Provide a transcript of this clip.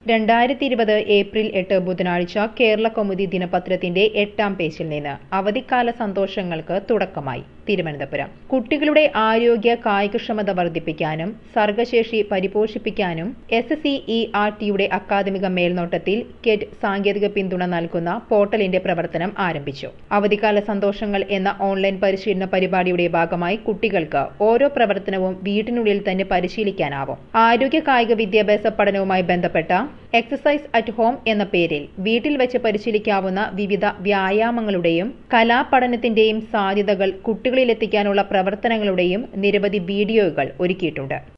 രണ്ടായിരത്തി ഇരുപത് ഏപ്രിൽ എട്ട് ബുധനാഴ്ച കേരള കൗമുദി ദിനപത്രത്തിന്റെ എട്ടാം പേജിൽ നിന്ന് അവധിക്കാല സന്തോഷങ്ങൾക്ക് തുടക്കമായി തിരുവനന്തപുരം കുട്ടികളുടെ ആരോഗ്യ കായികക്ഷമത വർദ്ധിപ്പിക്കാനും സർഗശേഷി പരിപോഷിപ്പിക്കാനും എസ് എസ് ഇ ആർ ടിയുടെ അക്കാദമിക മേൽനോട്ടത്തിൽ കെറ്റ് സാങ്കേതിക പിന്തുണ നൽകുന്ന പോർട്ടലിന്റെ പ്രവർത്തനം ആരംഭിച്ചു അവധിക്കാല സന്തോഷങ്ങൾ എന്ന ഓൺലൈൻ പരിശീലന പരിപാടിയുടെ ഭാഗമായി കുട്ടികൾക്ക് ഓരോ പ്രവർത്തനവും വീട്ടിനുള്ളിൽ തന്നെ പരിശീലിക്കാനാവും ആരോഗ്യ കായിക വിദ്യാഭ്യാസ പഠനവുമായി ബന്ധപ്പെട്ട എക്സസൈസ് അറ്റ് ഹോം എന്ന പേരിൽ വീട്ടിൽ വെച്ച് പരിശീലിക്കാവുന്ന വിവിധ വ്യായാമങ്ങളുടെയും കലാപഠനത്തിന്റെയും സാധ്യതകൾ കുട്ടികളിലെത്തിക്കാനുള്ള പ്രവർത്തനങ്ങളുടെയും നിരവധി വീഡിയോകൾ ഒരുക്കിയിട്ടുണ്ട്